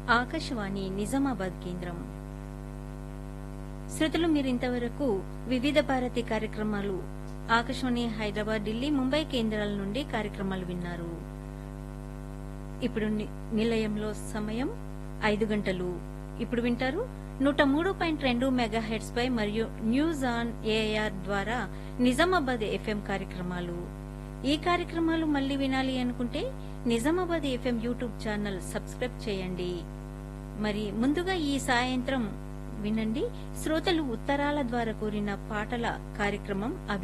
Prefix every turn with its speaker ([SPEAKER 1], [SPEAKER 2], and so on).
[SPEAKER 1] ఆకాశవాణి నిజామాబాద్ కేంద్రం శ్రోతలు మీరు ఇంతవరకు వివిధ భారతి కార్యక్రమాలు ఆకాశవాణి హైదరాబాద్ ఢిల్లీ ముంబై కేంద్రాల నుండి కార్యక్రమాలు విన్నారు ఇప్పుడు ని- నిలయంలో సమయం ఐదు గంటలు ఇప్పుడు వింటారు నూట మూడు పాయింట్ రెండు మెగా హెడ్స్ పై మరియు న్యూస్ ఆన్ ఏఐఆర్ ద్వారా నిజామాబాద్ ఎఫ్ఎం కార్యక్రమాలు ఈ కార్యక్రమాలు మళ్ళీ వినాలి అనుకుంటే Nizamabad FM YouTube channel subscribe చేయండి మరి ముందుగా ఈ సాయంత్రం వినండి శ్రోతలు ఉత్తరాల ద్వారా కోరిన పాటల కార్యక్రమం అభి